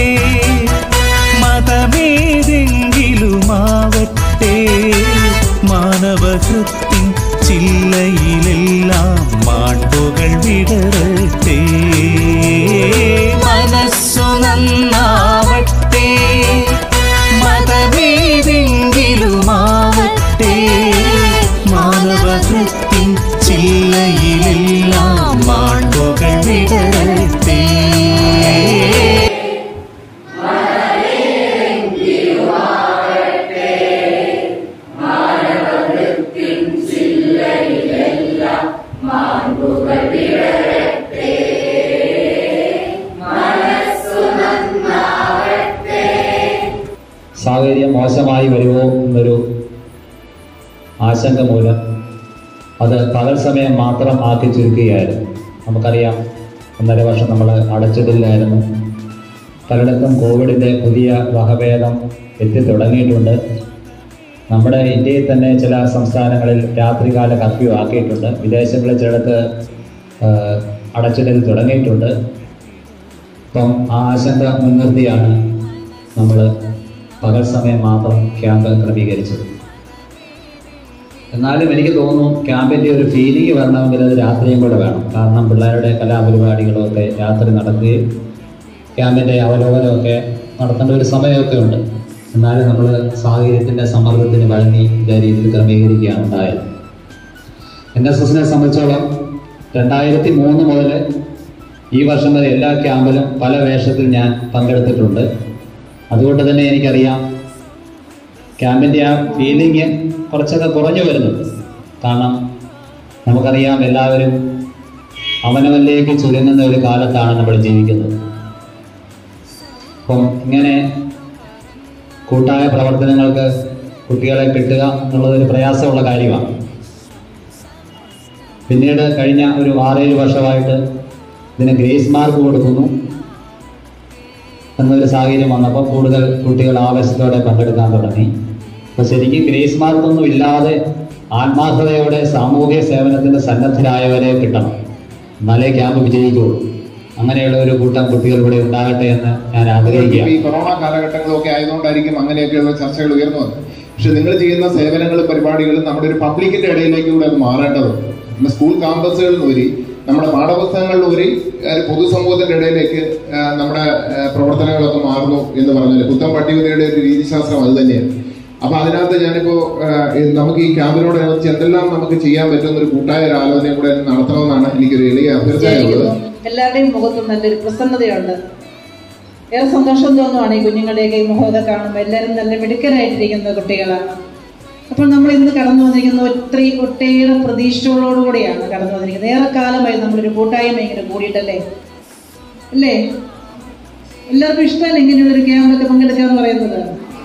മതമേതെങ്കിലുമാവട്ടെ മാനവകൃത്തിൻ ചില്ലയിലെല്ലാം മാണ്ടുകൾ വിടരട്ടെ മനസ്സു നന്നാവട്ടെ മതമേതെങ്കിലുമാവട്ടെ മാനവകൃത്തിൻ ചില്ലയിലെല്ലാം മാണ്ടുകൾ വിടരട്ടെ സാഹചര്യം മോശമായി വരുമോ എന്നൊരു ആശങ്ക മൂലം അത് പകൽ സമയം മാത്രം ആക്കി ചുരുക്കുകയായിരുന്നു നമുക്കറിയാം ഒന്നര വർഷം നമ്മൾ അടച്ചിട്ടില്ലായിരുന്നു പലയിടത്തും കോവിഡിൻ്റെ പുതിയ വകഭേദം എത്തി തുടങ്ങിയിട്ടുണ്ട് നമ്മുടെ ഇന്ത്യയിൽ തന്നെ ചില സംസ്ഥാനങ്ങളിൽ രാത്രികാല കർഫ്യൂ ആക്കിയിട്ടുണ്ട് വിദേശങ്ങളിൽ ചിലടത്ത് ആ, അടച്ചിടൽ തുടങ്ങിയിട്ടുണ്ട് അപ്പം ആ ആശങ്ക മുൻനിർത്തിയാണ് നമ്മൾ പകൽ സമയം മാത്രം ക്യാമ്പ് ക്രമീകരിച്ചത് എന്നാലും എനിക്ക് തോന്നുന്നു ക്യാമ്പിൻ്റെ ഒരു ഫീലിംഗ് വരണമെങ്കിൽ അത് രാത്രിയും കൂടെ വേണം കാരണം പിള്ളേരുടെ കലാപരിപാടികളൊക്കെ രാത്രി നടക്കുകയും ക്യാമ്പിൻ്റെ അവലോകനമൊക്കെ നടത്തേണ്ട ഒരു സമയമൊക്കെ ഉണ്ട് എന്നാലും നമ്മൾ സാഹചര്യത്തിൻ്റെ സമ്മർദ്ദത്തിന് വഴങ്ങി ഇതേ രീതിയിൽ ക്രമീകരിക്കുകയാണ് ഉണ്ടായത് എൻ എസ് എസിനെ സംബന്ധിച്ചോളം രണ്ടായിരത്തി മൂന്ന് മുതൽ ഈ വർഷം വരെ എല്ലാ ക്യാമ്പിലും പല വേഷത്തിൽ ഞാൻ പങ്കെടുത്തിട്ടുണ്ട് അതുകൊണ്ട് തന്നെ എനിക്കറിയാം ക്യാമ്പിൻ്റെ ആ ഫീലിംഗ് കുറച്ചൊക്കെ കുറഞ്ഞു വരുന്നുണ്ട് കാരണം നമുക്കറിയാം എല്ലാവരും അവനവനിലേക്ക് ചുരുങ്ങുന്ന ഒരു കാലത്താണ് നമ്മൾ ജീവിക്കുന്നത് അപ്പം ഇങ്ങനെ കൂട്ടായ പ്രവർത്തനങ്ങൾക്ക് കുട്ടികളെ കിട്ടുക എന്നുള്ളതൊരു പ്രയാസമുള്ള കാര്യമാണ് പിന്നീട് കഴിഞ്ഞ ഒരു ആറേഴ് വർഷമായിട്ട് ഇതിന് ഗ്രേസ് മാർക്ക് കൊടുക്കുന്നു എന്നൊരു സാഹചര്യം വന്നപ്പോൾ കൂടുതൽ കുട്ടികൾ ആവേശത്തോടെ പങ്കെടുക്കാൻ തുടങ്ങി അപ്പോൾ ശരിക്കും ഗ്രേസ് മാർക്കൊന്നും ഇല്ലാതെ ആത്മാർത്ഥതയോടെ സാമൂഹിക സേവനത്തിന് സന്നദ്ധരായവരെ കിട്ടണം എന്നാലേ ക്യാമ്പ് വിജയിക്കുള്ളൂ അങ്ങനെയുള്ള ഒരു കൂട്ടം കുട്ടികൾ ഇവിടെ ഉണ്ടാകട്ടെ എന്ന് ഞാൻ ആഗ്രഹിക്കുകയാണ് ഈ കൊറോണ കാലഘട്ടങ്ങളൊക്കെ ആയതുകൊണ്ടായിരിക്കും അങ്ങനെയൊക്കെയുള്ള ചർച്ചകൾ ഉയർന്നു വന്നത് പക്ഷെ നിങ്ങൾ ചെയ്യുന്ന സേവനങ്ങളും പരിപാടികളും നമ്മുടെ ഒരു പബ്ലിക്കിന്റെ ഇടയിലേക്ക് കൂടെ അത് മാറേണ്ടതുണ്ട് നമ്മുടെ സ്കൂൾ ക്യാമ്പസുകളിൽ ഉപരി നമ്മുടെ പാഠപുസ്തകങ്ങളിൽ ഉപരി ആ, പൊതുസമൂഹത്തിന്റെ ഇടയിലേക്ക് ആ, നമ്മുടെ ആ, പ്രവർത്തനങ്ങളൊക്കെ മാറുന്നു എന്ന് പറഞ്ഞാൽ പുത്തൻ പട്ടികതയുടെ ഒരു രീതിശാസ്ത്രം അത് തന്നെയാണ് അപ്പൊ അതിനകത്ത് ഞാനിപ്പോ ആ, ഇത് നമുക്ക് ഈ ക്യാമ്പിനോടനുബന്ധിച്ച് എന്തെല്ലാം നമുക്ക് ചെയ്യാൻ പറ്റുന്ന ഒരു കൂട്ടായ ഒരു ആലോചനയും കൂടെ നടത്തണമെന്നാണ് എനിക്കൊരു എളിയ അഭ്യർത്ഥനയുള്ളത് എല്ലാവരുടെയും മുഖത്തും നല്ലൊരു പ്രസന്നതയുണ്ട് ഏറെ സന്തോഷം തോന്നുവാണ് ഈ കുഞ്ഞുങ്ങളുടെയൊക്കെ ഈ മുഖമൊക്കെ കാണുമ്പോൾ എല്ലാവരും നല്ല മിടുക്കരായിട്ടിരിക്കുന്ന കുട്ടികളാണ് അപ്പോൾ നമ്മൾ ഇന്ന് കടന്നു വന്നിരിക്കുന്ന ഒത്തിരി ഒട്ടേറെ പ്രതീക്ഷകളോടുകൂടിയാണ് കടന്നു വന്നിരിക്കുന്നത് ഏറെ കാലമായി നമ്മളൊരു കൂട്ടായ്മ ഇങ്ങനെ കൂടിയിട്ടല്ലേ അല്ലേ എല്ലാവർക്കും ഇഷ്ടമല്ല ഇങ്ങനെയുള്ളൊരു ക്യാമ്പൊക്കെ പങ്കെടുക്കുക എന്ന് പറയുന്നത്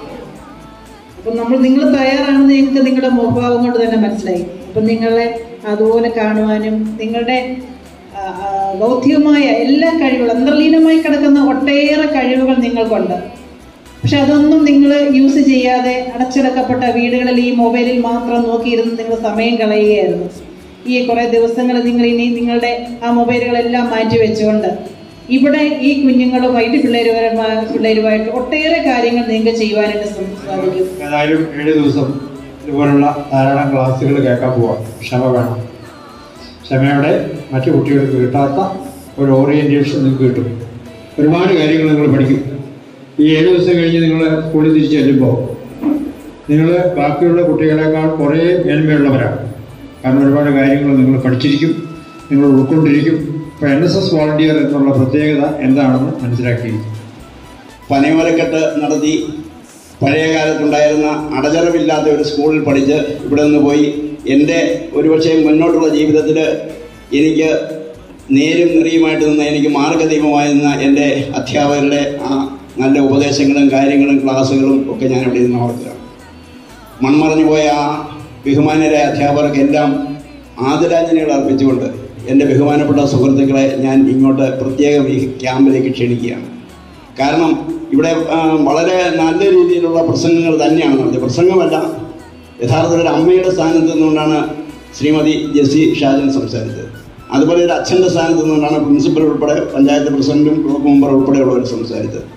അപ്പം നമ്മൾ നിങ്ങൾ തയ്യാറാണെന്ന് നിങ്ങൾക്ക് നിങ്ങളുടെ മുഖഭാവം കൊണ്ട് തന്നെ മനസ്സിലായി അപ്പം നിങ്ങളെ അതുപോലെ കാണുവാനും നിങ്ങളുടെ ആ, ആ, ബൗദ്ധികമായ എല്ലാ കഴിവുകളും അന്തർലീനമായി കിടക്കുന്ന ഒട്ടേറെ കഴിവുകൾ നിങ്ങൾക്കുണ്ട് പക്ഷെ അതൊന്നും നിങ്ങൾ യൂസ് ചെയ്യാതെ അടച്ചിടക്കപ്പെട്ട വീടുകളിൽ ഈ മൊബൈലിൽ മാത്രം നോക്കിയിരുന്ന് നിങ്ങൾ സമയം കളയുകയായിരുന്നു ഈ കുറേ ദിവസങ്ങൾ നിങ്ങൾ ഇനി നിങ്ങളുടെ ആ മൊബൈലുകളെല്ലാം മാറ്റി വെച്ചുകൊണ്ട് ഇവിടെ ഈ കുഞ്ഞുങ്ങളുമായിട്ട് പിള്ളേരുമാ പിള്ളേരുമായിട്ട് ഒട്ടേറെ കാര്യങ്ങൾ നിങ്ങൾക്ക് ചെയ്യുവാനായിട്ട് സം- സാധിക്കും ഏതായാലും ഏഴ് ദിവസം ഇതുപോലുള്ള ധാരാളം ക്ലാസ്സുകൾ കേൾക്കാൻ പോവാം ക്ഷമ വേണം ക്ഷമയോടെ മറ്റു കുട്ടികൾക്ക് കിട്ടാത്ത ഒരു ഓറിയൻറ്റേഷൻ നിങ്ങൾക്ക് കിട്ടും ഒരുപാട് കാര്യങ്ങൾ നിങ്ങൾ പഠിക്കും ഈ ഏഴ് ദിവസം കഴിഞ്ഞ് നിങ്ങൾ സ്കൂളിൽ തിരിച്ച് ചെല്ലുമ്പോൾ നിങ്ങൾ ബാക്കിയുള്ള കുട്ടികളെക്കാൾ കുറേ മേന്മയുള്ളവരാണ് കാരണം ഒരുപാട് കാര്യങ്ങൾ നിങ്ങൾ പഠിച്ചിരിക്കും നിങ്ങൾ ഉൾക്കൊണ്ടിരിക്കും ഇപ്പോൾ എൻ എസ് എസ് വോളണ്ടിയർ എന്നുള്ള പ്രത്യേകത എന്താണെന്ന് മനസ്സിലാക്കിയിരിക്കും പനയോലക്കെട്ട് നടത്തി പഴയ കാലത്തുണ്ടായിരുന്ന അടചറവില്ലാത്ത ഒരു സ്കൂളിൽ പഠിച്ച് ഇവിടെ നിന്ന് പോയി എൻ്റെ ഒരുപക്ഷെ മുന്നോട്ടുള്ള ജീവിതത്തിൽ എനിക്ക് നേരും നെറിയുമായിട്ട് നിന്ന് എനിക്ക് മാർഗദീപമായി നിന്ന എൻ്റെ അധ്യാപകരുടെ ആ നല്ല ഉപദേശങ്ങളും കാര്യങ്ങളും ക്ലാസ്സുകളും ഒക്കെ ഞാൻ ഇവിടെ നിന്ന് ഓർക്കുക മൺമറഞ്ഞു പോയ ആ ബഹുമാനരായ അധ്യാപകർക്കെല്ലാം ആദരാഞ്ജലികൾ അർപ്പിച്ചുകൊണ്ട് എൻ്റെ ബഹുമാനപ്പെട്ട സുഹൃത്തുക്കളെ ഞാൻ ഇങ്ങോട്ട് പ്രത്യേകം ഈ ക്യാമ്പിലേക്ക് ക്ഷണിക്കുകയാണ് കാരണം ഇവിടെ ആ, വളരെ നല്ല രീതിയിലുള്ള പ്രസംഗങ്ങൾ തന്നെയാണ് നടത്തിയത് പ്രസംഗമല്ല യഥാർത്ഥത്തിൽ ഒരു അമ്മയുടെ സ്ഥാനത്ത് നിന്നുകൊണ്ടാണ് ശ്രീമതി ജെസ്സി ഷാജൻ സംസാരിച്ചത് അതുപോലെ ഒരു അച്ഛൻ്റെ സ്ഥാനത്ത് നിന്നുകൊണ്ടാണ് പ്രിൻസിപ്പൽ ഉൾപ്പെടെ പഞ്ചായത്ത് പ്രസിഡന്റും ബ്ലോക്ക് മെമ്പർ ഉൾപ്പെടെയുള്ളവർ സംസാരിച്ചത്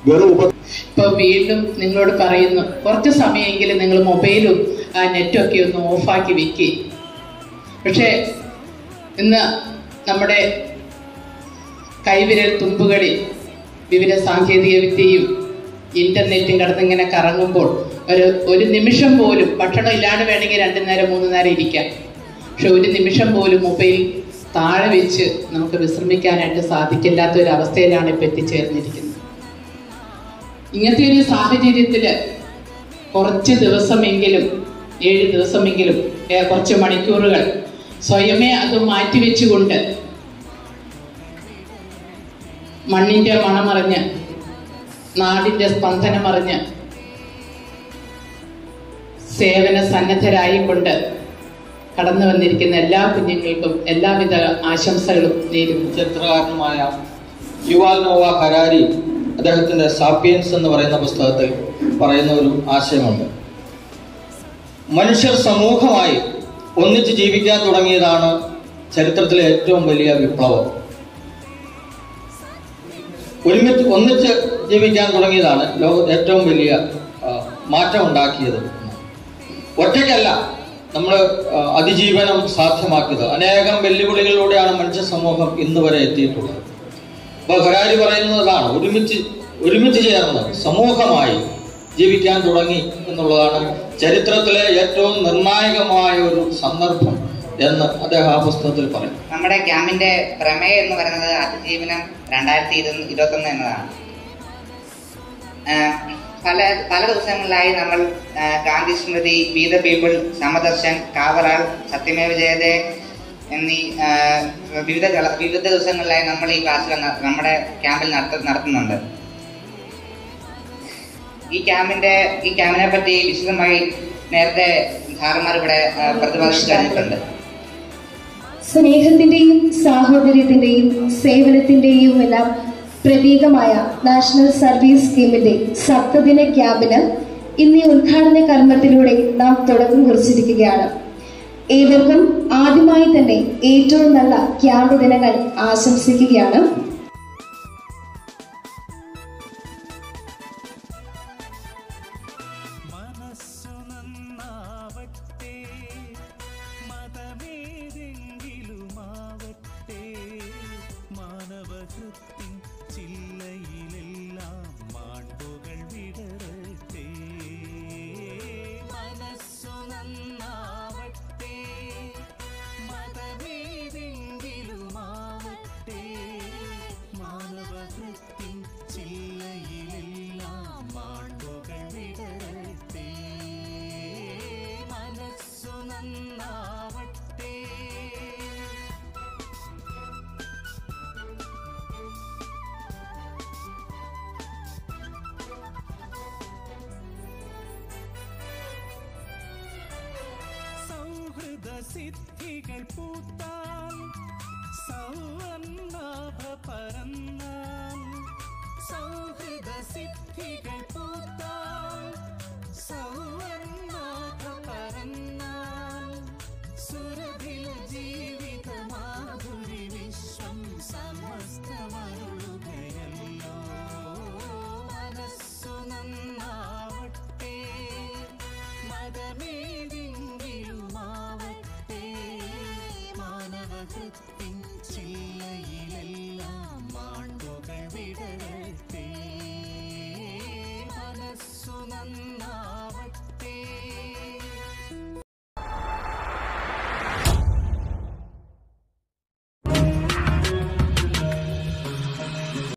വെറും ഉപ ഇപ്പൊ വീണ്ടും നിങ്ങളോട് പറയുന്നു കുറച്ച് സമയമെങ്കിലും നിങ്ങൾ മൊബൈലും ആ നെറ്റൊക്കെ ഒന്ന് ഓഫാക്കി വെക്കുക പക്ഷേ ഇന്ന് നമ്മുടെ കൈവിരൽ തുമ്പുകളിൽ വിവിധ സാങ്കേതിക വിദ്യയും ഇന്റർനെറ്റും കടന്നിങ്ങനെ കറങ്ങുമ്പോൾ ഒരു ഒരു നിമിഷം പോലും ഭക്ഷണം ഇല്ലാണ്ട് വേണമെങ്കിൽ രണ്ടു നേരം മൂന്ന് നേരം ഇരിക്കാം പക്ഷെ ഒരു നിമിഷം പോലും മൊബൈൽ താഴെ വെച്ച് നമുക്ക് വിശ്രമിക്കാനായിട്ട് സാധിക്കില്ലാത്ത ഒരു അവസ്ഥയിലാണ് ഇപ്പൊ എത്തിച്ചേർന്നിരിക്കുന്നത് ഇങ്ങനത്തെ ഒരു സാഹചര്യത്തില് കുറച്ച് ദിവസമെങ്കിലും ഏഴ് ദിവസമെങ്കിലും ഏ, കുറച്ച് മണിക്കൂറുകൾ സ്വയമേ അത് മാറ്റിവെച്ചുകൊണ്ട് മണ്ണിന്റെ മണമറിഞ്ഞ് നാടിന്റെ സ്പന്ദനമറിഞ്ഞ് സേവന സന്നദ്ധരായിക്കൊണ്ട് കടന്നു വന്നിരിക്കുന്ന എല്ലാ കുഞ്ഞുങ്ങൾക്കും എല്ലാവിധ ആശംസകളും നേരുന്നു ചരിത്രകാരനുമായ യുവാൽ നോവ ഹരാരി അദ്ദേഹത്തിന്റെ സാപ്പിയൻസ് എന്ന് പറയുന്ന പുസ്തകത്തിൽ പറയുന്ന ഒരു ആശയമുണ്ട് മനുഷ്യർ സമൂഹമായി ഒന്നിച്ച് ജീവിക്കാൻ തുടങ്ങിയതാണ് ചരിത്രത്തിലെ ഏറ്റവും വലിയ വിപ്ലവം ഒരുമിച്ച് ഒന്നിച്ച് ജീവിക്കാൻ തുടങ്ങിയതാണ് ലോക ഏറ്റവും വലിയ ആ, മാറ്റം ഉണ്ടാക്കിയത് ഒറ്റയ്ക്കല്ല നമ്മൾ അതിജീവനം സാധ്യമാക്കിയത് അനേകം വെല്ലുവിളികളിലൂടെയാണ് മനുഷ്യ സമൂഹം ഇന്ന് വരെ എത്തിയിട്ടുള്ളത് അപ്പോൾ ഹരാരി പറയുന്നതാണ് ഒരുമിച്ച് ഒരുമിച്ച് ചേർന്ന് സമൂഹമായി ജീവിക്കാൻ തുടങ്ങി എന്നുള്ളതാണ് ചരിത്രത്തിലെ ഏറ്റവും നിർണായകമായ ഒരു സന്ദർഭം എന്ന് അദ്ദേഹം ആ പുസ്തകത്തിൽ പറയും നമ്മുടെ ക്യാമ്പിന്റെ പ്രമേയം എന്ന് പറയുന്നത് അതിജീവനം രണ്ടായിരത്തി ഇരുപത്തി ഒന്ന് എന്നതാണ് ആഹ് പല പല ദിവസങ്ങളിലായി നമ്മൾ ആഹ് Gandhi Smriti be the people Samadarshan കാവറാൾ സത്യമേവ ജയതേ എന്നീ ആഹ് വിവിധ കള- വിവിധ ദിവസങ്ങളിലായി നമ്മൾ ഈ ക്ലാസ്സുകൾ ന- നമ്മുടെ ക്യാമ്പിൽ നടത്ത നടത്തുന്നുണ്ട് ഈ ക്യാമ്പിന്റെ ഈ ക്യാമ്പിനെ പറ്റി വിശദമായി നേരത്തെ സാറുമാർ ഇവിടെ ആഹ് പ്രതിപാദിച്ചു കഴിഞ്ഞിട്ടുണ്ട് സ്നേഹത്തിന്റെയും സാഹോദര്യത്തിന്റെയും സേവനത്തിന്റെയും എല്ലാം പ്രതീകമായ നാഷണൽ സർവീസ് സ്കീമിന്റെ സപ്തദിന ക്യാമ്പിന് ഇന്ന് ഈ ഉദ്ഘാടന കർമ്മത്തിലൂടെ നാം തുടക്കം കുറിച്ചിരിക്കുകയാണ് ഏവർക്കും ആദ്യമായി തന്നെ ഏറ്റവും നല്ല ക്യാമ്പ് ദിനങ്ങൾ ആശംസിക്കുകയാണ് മനസ്സു നന്നാവട്ടെ മതമേതെങ്കിലുമാവട്ടെ മാനവകൃത്തിൻ ചില്ലയിലെല്ലാം മാണ്ടുകൾ വിടരട്ടെ മനസ്സു നന്നാവട്ടെ മതമേതെങ്കിലുമാവട്ടെ മാനവകൃത്തിൻ ചില്ലയിലെല്ലാം മാണ്ടുകൾ വിടരട്ടെ മനസ്സു നന്നാവട്ടെ സൗഹൃദ സിദ്ധികൾ പൂത്താൽ സൗവർണാഭ പരന്നാൽ സൗഹൃദ സിദ്ധികൾ പൂത്താൽ സൗവർണാഭ പരന്നാൽ സുരഭില ജീവിത മാധുരി വിശ്വം സമസ്തമരുളുകയല്ലോ മനസ്സു നന്നാവട്ടെ മതമേതെങ്കിലുമാവട്ടെ മാനവകൃത്തിൻ ചില്ലയിലെല്ലാം മാണ്ടുകൾ വിടരട്ടെ മനസ്സു നന്നാ